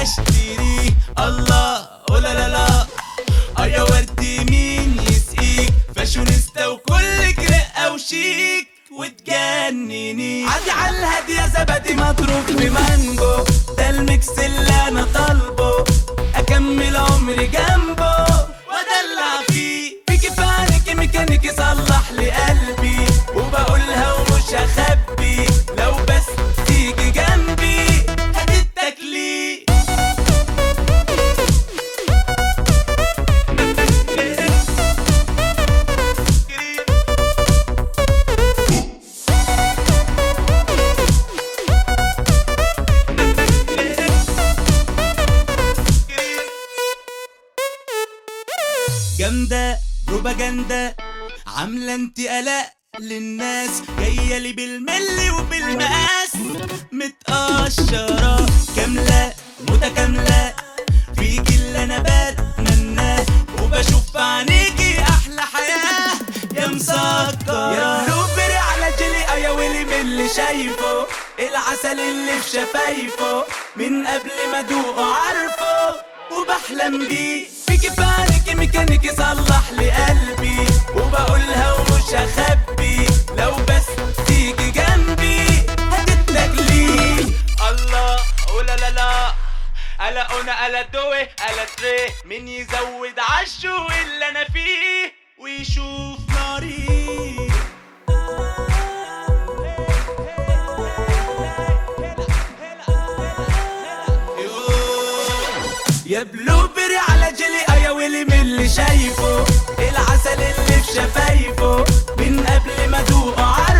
اشتريه الله أو لا لا لا اه يا وردي مين يسقيك فاشونيستا وكلك رقة وشيك وتجنني عادي على الهادي يا زبادي مضروب بمانجو ده الميكس اللي انا طالبه اكمل عمري جنبه وادلع فيه فيكي فانك ميكانيكي صلح لي قلبي وبقولها ومش هخبي لو بس تيجي جنبي هتتاكلي جامدة بروباجندا عاملة انت قلق للناس جاية لي بالملي وبالمقاس متقشرة كاملة متكاملة فيكي اللي انا بتمناه وبشوف في عينيكي احلى حياة يا مسكرة يا بلوبري على جيلي يا ويلي من اللي شايفه العسل اللي في شفايفه من قبل ما ادوقه عارفه وبحلم بيه فيكي فانك ميكانيكي صلح لي قلبي وبقولها ومش هخبي لو بس تيجي جنبي هتتلاقلي الله أو لا لا لا ألا أنا ألا دوي ألا تري مين يزود عشو اللي أنا فيه ويشوف ناري يا بلوبري على جيلي يا ويلي من اللي شايفه العسل اللي في شفايفه من قبل ما ادوقه